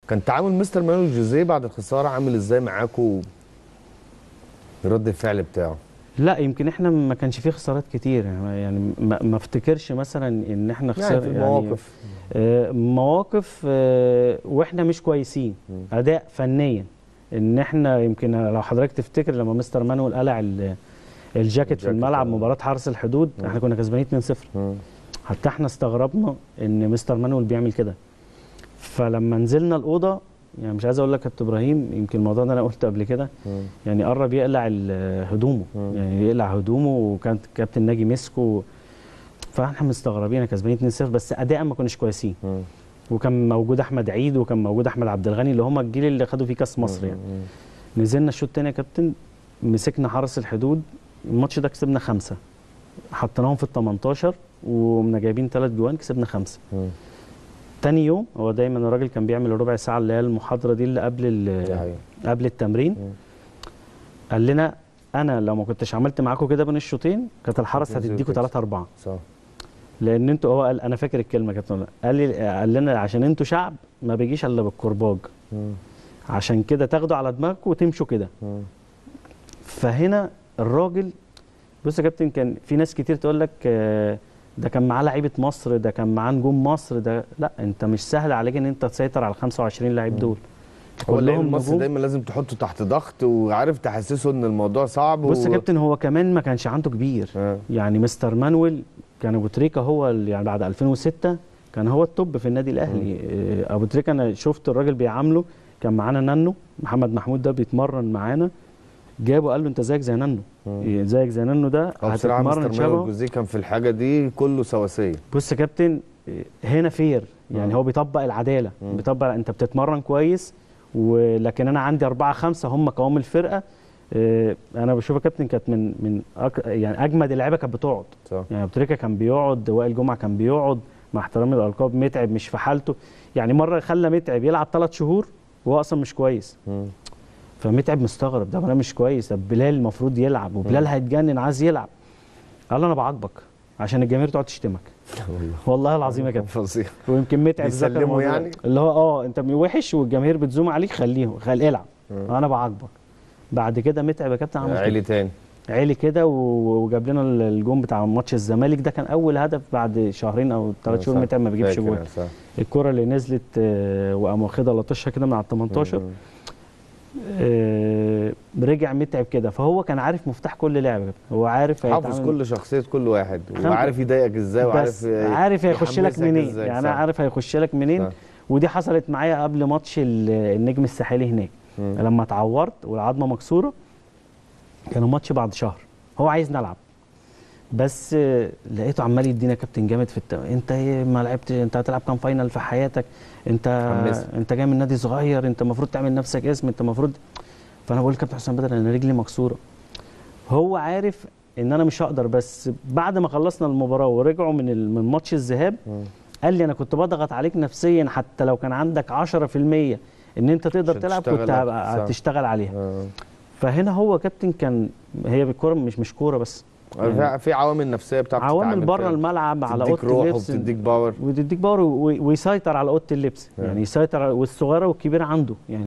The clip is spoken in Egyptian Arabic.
كان تعامل مستر مانويل جوزيه بعد الخساره عامل ازاي معاكم رد الفعل بتاعه لا يمكن احنا ما كانش فيه خسارات كتير يعني يعني ما ما افتكرش مثلا ان احنا يعني خسر في المواقف آه، مواقف آه، واحنا مش كويسين مم. اداء فنيا ان احنا يمكن لو حضرتك تفتكر لما مستر مانويل قلع ال- الجاكيت في الجاكيت، الملعب آه. مباراه حرس الحدود مم. احنا كنا كسبانين 2-0 مم. حتى احنا استغربنا ان مستر مانويل بيعمل كده فلما نزلنا الاوضه يعني مش عايز اقول لك يا كابتن ابراهيم يمكن الموضوع ده انا قلته قبل كده مم. يعني قرب يقلع ال- هدومه مم. يعني يقلع هدومه وكانت كابتن ناجي مسكه فاحنا مستغربين كسبانين 2-0 بس اداء ما كناش كويسين مم. وكان موجود احمد عيد وكان موجود احمد عبد الغني اللي هم الجيل اللي خدوا فيه كاس مصر يعني مم. نزلنا الشوط الثاني يا كابتن مسكنا حرس الحدود الماتش ده كسبنا خمسه حطيناهم في ال 18 وقمنا جايبين ثلاث جوان كسبنا خمسه مم. تاني يوم هو دايما الراجل كان بيعمل الربع ساعه اللي هي المحاضره دي اللي قبل دي ال- حقيقة. قبل التمرين مم. قال لنا انا لو ما كنتش عملت معاكم كده بين الشوطين كانت الحرس هتنزلوا هتديكم تكسب. 3 4 صح لان انتوا هو قال انا فاكر الكلمه كابتن والله. قال لي قال لنا عشان انتوا شعب ما بيجيش الا بالكرباج مم. عشان كده تاخدوا على دماغكم وتمشوا كده مم. فهنا الراجل بص يا كابتن كان في ناس كتير تقول لك آه، ده كان معاه لعيبه مصر ده كان معاه نجوم مصر ده لا انت مش سهل عليك ان انت تسيطر على ال 25 لعيب دول هو اللعيب كلهم المصري نجوم. دايما لازم تحطه تحت ضغط وعارف تحسسه ان الموضوع صعب بص يا كابتن هو كمان ما كانش عنده كبير آه. يعني مستر مانويل كان ابو تريكه هو اللي يعني بعد 2006 كان هو التوب في النادي الاهلي آه، ابو تريكه انا شفت الراجل بيعامله كان معانا نانو محمد محمود ده بيتمرن معانا جابه قال له انت زيك زي نانو مم. إيه، زيك زي نانو ده هو بصراحه هتتمرن مستر مانويل شبهه جوزيه كان في الحاجه دي كله سواسيه بص يا كابتن إيه، هنا فير يعني مم. هو بيطبق العداله مم. بيطبق انت بتتمرن كويس ولكن انا عندي أربعة خمسة هم قوام الفرقه إيه، انا بشوف يا كابتن كانت من من أك... يعني اجمد اللعيبه كانت بتقعد صح يعني ابو تريكه كان بيقعد وائل جمعه كان بيقعد مع احترامي الالقاب متعب مش في حالته يعني مره خلى متعب يلعب ثلاث شهور وهو اصلا مش كويس مم. فمتعب مستغرب ده انا مش كويس ده بلال المفروض يلعب وبلال هيتجنن عايز يلعب قال له انا بعاقبك عشان الجماهير تقعد تشتمك والله والله العظيم يا كابتن فظيع ويمكن متعب ذكر بيسلموا الموضوع ده. يعني؟ اللي هو اه انت وحش والجماهير بتزوم عليك خليهم خل العب مم. انا بعاقبك بعد كده متعب يا كابتن عمل كده. عيلي تاني عالي كده و- وجاب لنا الجون بتاع ماتش الزمالك ده كان اول هدف بعد شهرين او ثلاث شهور صح. متعب ما بيجيبش فاكر جون أنا، صح. الكره اللي نزلت آه، وقام واخدها لطشها كده من على ال 18 مم. آه، رجع متعب كده فهو كان عارف مفتاح كل لعبه كده. هو عارف حافظ هيتعامل- كل شخصيه كل واحد خمسة. وعارف يضايقك ازاي وعارف بس عارف هيخش لك يحمسك منين إزاي، يعني صح. انا عارف هيخش لك منين صح. ودي حصلت معايا قبل ماتش ال- النجم الساحلي هناك مم. لما اتعورت والعظمه مكسوره كانوا ماتش بعد شهر هو عايز نلعب بس آه، لقيته عمال يدينا كابتن جامد في الت... انت ايه ما لعبت انت هتلعب كام فاينل في حياتك انت حمسك. انت جاي من نادي صغير انت المفروض تعمل نفسك اسم انت المفروض فانا بقول لكابتن حسام بدر انا رجلي مكسوره هو عارف ان انا مش هقدر بس بعد ما خلصنا المباراه ورجعوا من ال... من ماتش الذهاب مم. قال لي انا كنت بضغط عليك نفسيا حتى لو كان عندك 10% ان انت تقدر عشان تلعب تشتغل كنت على- هبقى صح. هتشتغل عليها آه. فهنا هو كابتن كان هي بالكوره مش مش كوره بس في- في عوامل نفسيه بتاعت عوامل بره الملعب على تديك اوضه روح اللبس وبتديك باور وتديك باور و- ويسيطر على اوضه اللبس نعم. يعني يسيطر على- والصغيره والكبيره عنده يعني